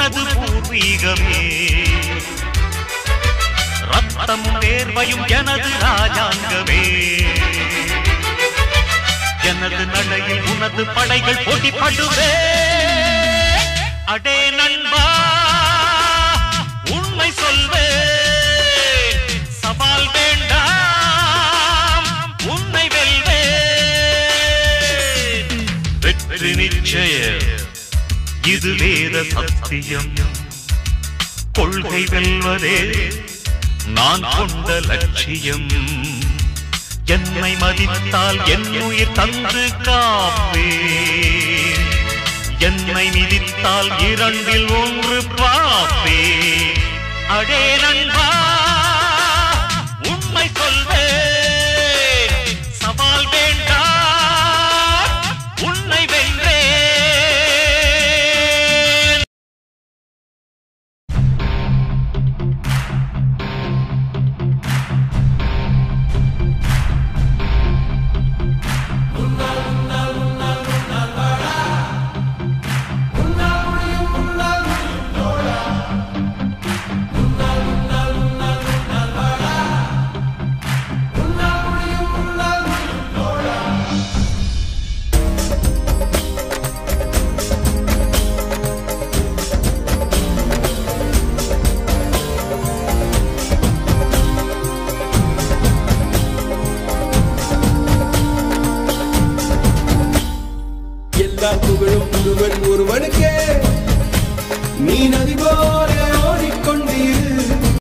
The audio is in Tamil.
உனது பூர்வீகமே ரத்தமும் வேர்வையும் எனது ராஜாங்கமே எனது நடையில் உனது படைகள் போட்டிப்படுவே அடே நண்பா உண்மை சொல்வே சவால் வேண்டாம் உன்னை வெல்வே வெற்றி நிச்சய இது வேத சத்தியம் கொள்கை வெல்வதே நான் கொண்ட லட்சியம் என்னை மதித்தால் என் உயிர் தந்து காப்பேன் என்னை மிதித்தால் இரண்டில் ஒன்று பாப்பே அடே நண்பா உண்மை சொல்வேன் சவால் வேண்டாம் உன்னை வென்றேன் எல்லா புகழும் ஒருவன் ஒருவனுக்கே நீ நதி போல